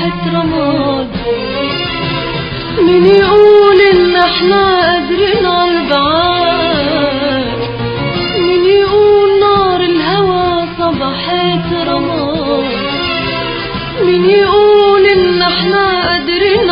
صبحت رماد مين يقول ان احنا قادرين عالبعاد مين يقول نار الهوى صبحت رماد مين يقول ان احنا قادرين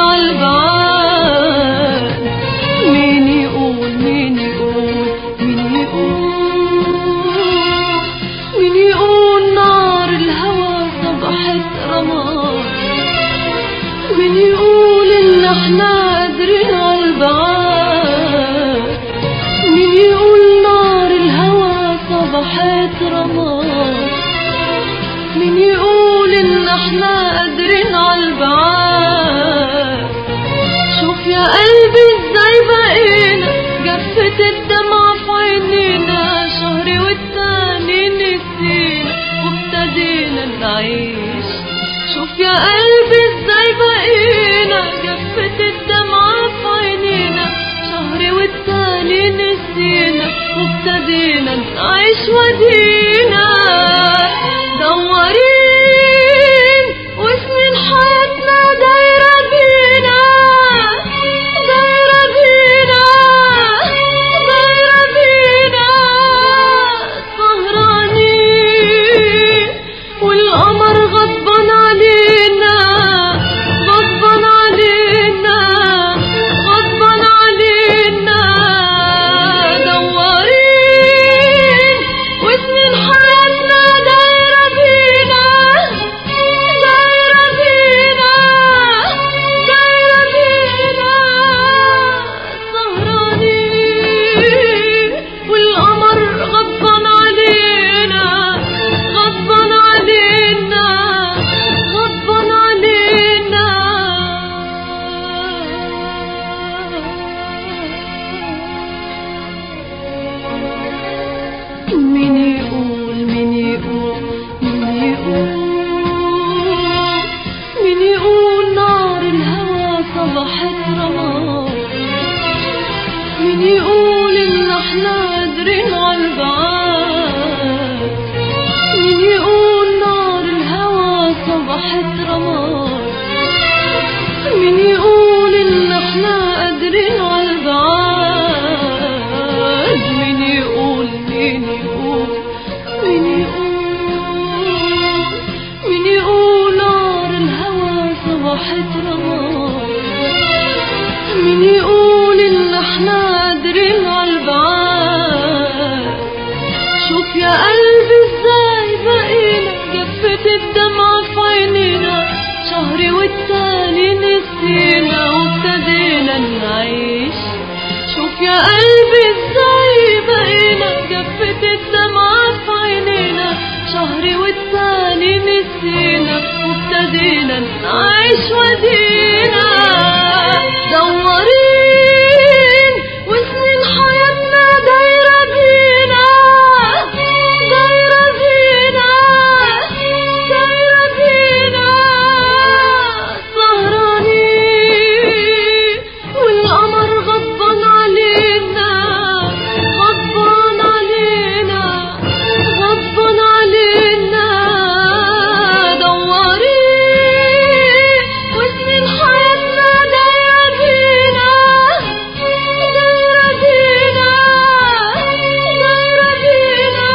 عالبعاد مين يقول مين يقول مين يقول مين يقول نار الهوى صبحت رماد مين يقول ان احنا قادرين عالبعاد مين يقول نار الهوى صبحت رماد مين يقول ان احنا قادرين عالبعاد شوف يا قلبي ازاي بقينا جفت الدمعة في عينينا شهر والتاني نسينا وابتدينا نعيش شوف يا قلبي ازاي بقينا جفت الدمعة في عينينا شهر والتاني نسينا وابتدينا نعيش ودينا دورين وسنين حياتنا دايرة بينا دايرة بينا دايرة بينا سهرانين والقمر غضبان علينا غضبان علينا غضبان علينا دورين وسنين حياتنا دايرة بينا دايرة بينا دايرة بينا سهرانين والقمر غضبان علينا غضبان علينا غضبان علينا مين يقول مين يقول مين يقول مين يقول نار الهوى صبحت رماد مين يقول ان احنا قادرين عالبعاد مين يقول نار الهوى صبحت رماد مين يقول ان احنا قادرين عالبعاد مين يقول مين يقول مين يقول مين يقول نار الهوى صبحت رماد مين يقول ان احنا قادرين عالبعاد شوف يا قلبي ازاي بقينا جفت الدمعة في عينينا شهر والتاني نسينا وابتدينا نعيش شوف يا قلبي ازاي بقينا جفت الدمعة في عينينا شهر والتاني نسينا وابتدينا نعيش ودينا دورين وسنين حياتنا دايرة بينا دايرة بينا دايرة بينا سهرانين والقمر غضبان علينا غضبان علينا غضبان علينا دورين وسنين حياتنا دايرة بينا دايرة بينا دايرة بينا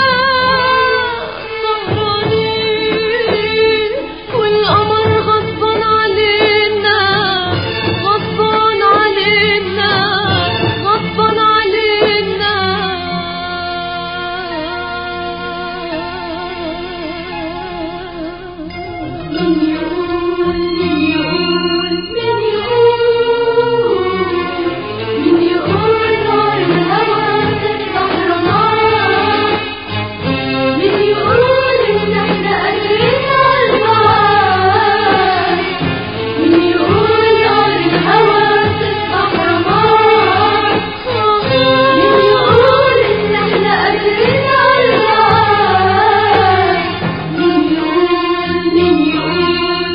سهرانين والقمر غضبان علينا غضبان علينا غضبان علينا من يقول من يقول من يقول من يقول نار الهوى تفتح رماد من يقول إن إحنا قادرين عالبعاد من يقول نار الهوى تفتح رماد من يقول إن إحنا قادرين عالبعاد من يقول من يقول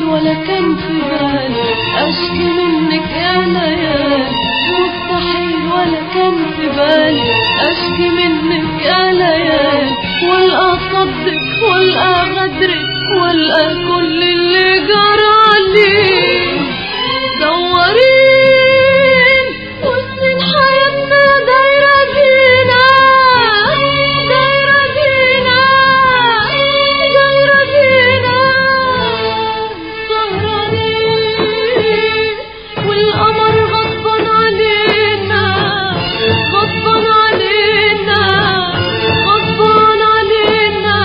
ولا كان في بالي اشكي منك يا ليالي مستحيل ولا كان في بالي اشكي منك يا ليالي والقى صدك والقى غدرك والقى كل اللي جرالي دورين وسنين حياتنا دايرة بينا دايرة بينا دايرة بينا سهرانين والقمر غضبان علينا غضبان علينا غضبان علينا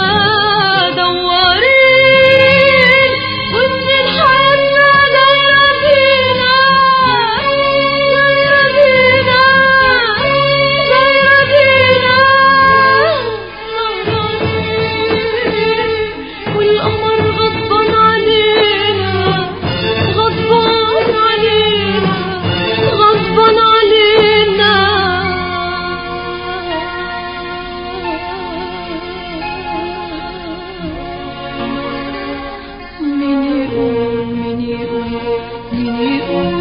دوارين وسنين حياتنا دايرة بينا دايرة بينا دايرة بينا سهرانين والقمر غضبان علينا غضبان علينا غضبان علينا مين يقول مين يقول مين يقول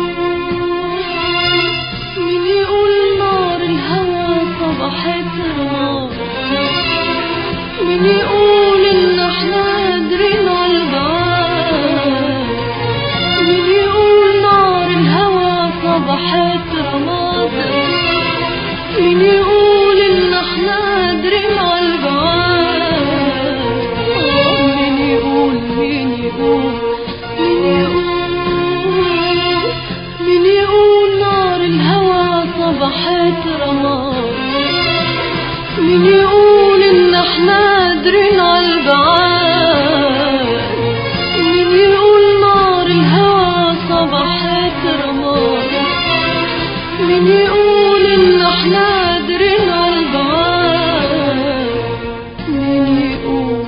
مين يقول نار الهوى صبحت نار مين يقول ان احنا قادرين على البعاد مين يقول نار الهوى صبحت رماد مين يقول ان احنا قادرين على البعاد مين يقول مين يقول مين يقول مين يقول نار الهوى صبحت رماد مين يقول ان احنا قادرين على البعاد مين يقول نار الهوى صبحت رماد مين يقول ان احنا قادرين على البعاد مين يقول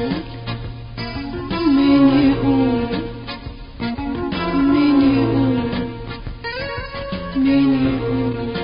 مين يقول مين يقول مين يقول